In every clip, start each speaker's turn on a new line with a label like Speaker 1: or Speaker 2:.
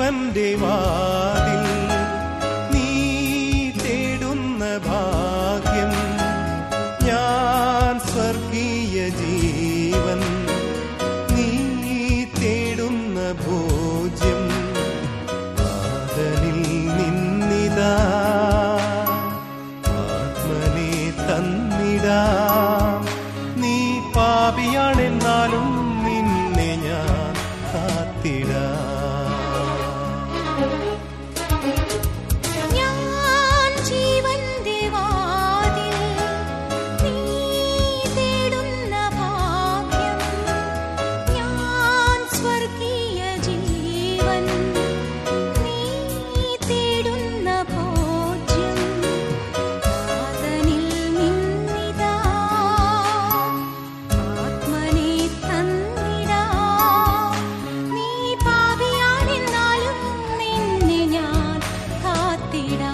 Speaker 1: ജീവന്റെ വാതിൽ നീ തേടുന്ന ഭാഗ്യം ഞാൻ സ്വർഗീയ ജീവൻ നീ തേടുന്ന ഭോജ്യം ആദനിൽ നിന്നിതാ ആത്മനെ തന്നിടാം നീ പാപിയാണെന്നാലും നിന്നെ ഞാൻ കാത്തിടാം
Speaker 2: ഞാൻ ജീവന്റെ വാതിൽ നീ തേടുന്ന ഭാഗ്യം ഞാൻ സ്വർഗീയ ജീവൻ നീ തേടുന്ന ഭോജ്യം ആദനിൽ നിന്നിതാ ആത്മനെ തന്നിടാം നീ പാപിയാണെന്നാലും നിന്നെ ഞാൻ കാത്തിടാം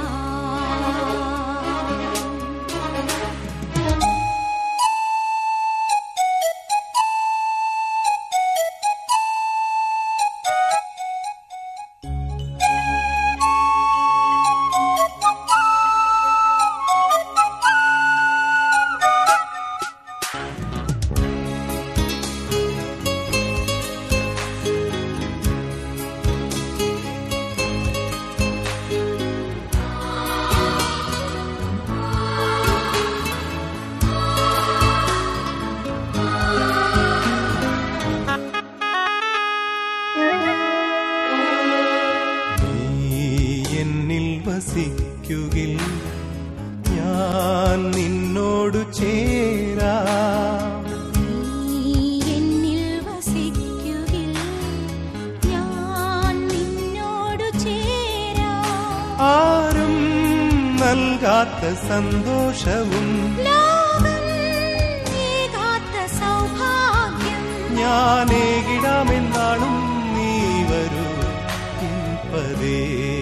Speaker 1: നീ എന്നിൽ വസിക്കുകിൽ ഞാൻ നിന്നോടു ചേരാം
Speaker 2: നീ എന്നിൽ വസിക്കുകിൽ ഞാൻ നിന്നോടു ചേരാം
Speaker 1: ആരും നൽകാത്ത സന്തോഷവും
Speaker 2: ലോകം ഏകാത്ത സൗഭാഗ്യം
Speaker 1: ഞാൻ ഏകിടാമെന്നാളും നീ വരൂ പതേ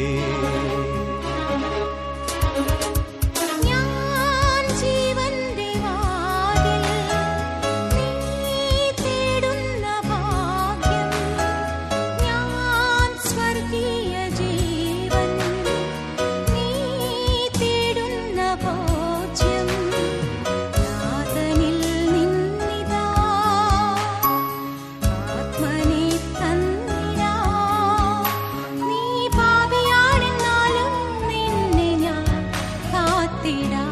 Speaker 2: ഞാൻ ജീവന്റെ വാതിൽ നീ തേടുന്ന ഭാഗ്യം ഞാൻ സ്വർഗീയ ജീവൻ നീ തേടുന്ന ഭോജ്യം നാഥനിൽ നിന്നിതാ ആത്മനെ തന്നിടാം നീ പാപിയാണെന്നാലും നിന്നെ ഞാൻ കാത്തിടാം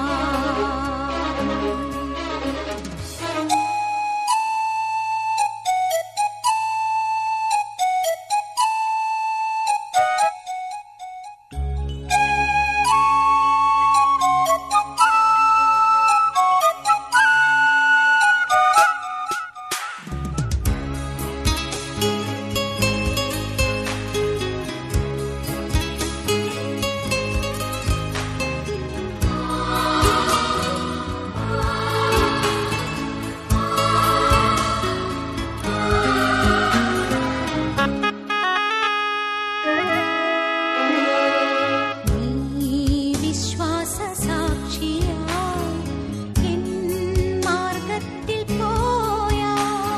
Speaker 2: നീ വിശ്വാസ സാക്ഷിയായി എൻ മാർഗത്തിൽ പോയാ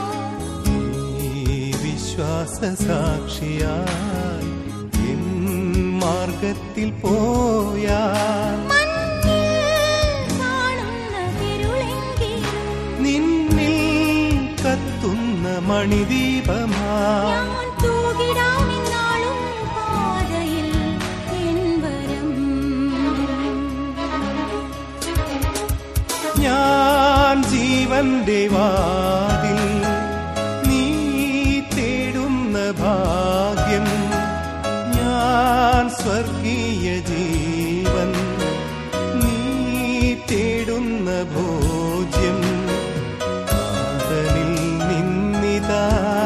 Speaker 1: നീ വിശ്വാസ സാക്ഷിയായി എൻ മാർഗത്തിൽ പോയാൽ
Speaker 2: മഞ്ഞിൽ കാണുന്ന തിരുളെങ്കിലും
Speaker 1: നിന്നിൽ കത്തുന്ന മണിദീപമാ
Speaker 2: ഞാൻ തൂകിടാമെന്നാളും പാതയിൽ എൻ വരം
Speaker 1: ഞാൻ ജീവന്റെ വാതിൽ നീ തേടുന്ന ഭാഗ്യം ഞാൻ സ്വർഗീയ ജീവൻ നീ തേടുന്ന ഭോജ്യം ആദനിൽ നിന്നിതാ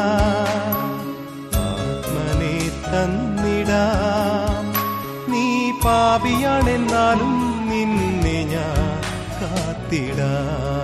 Speaker 1: ആത്മനെ തന്നിടാം നീ പാപിയാണെന്നാലും നിന്നെ ഞാൻ കാത്തിടാം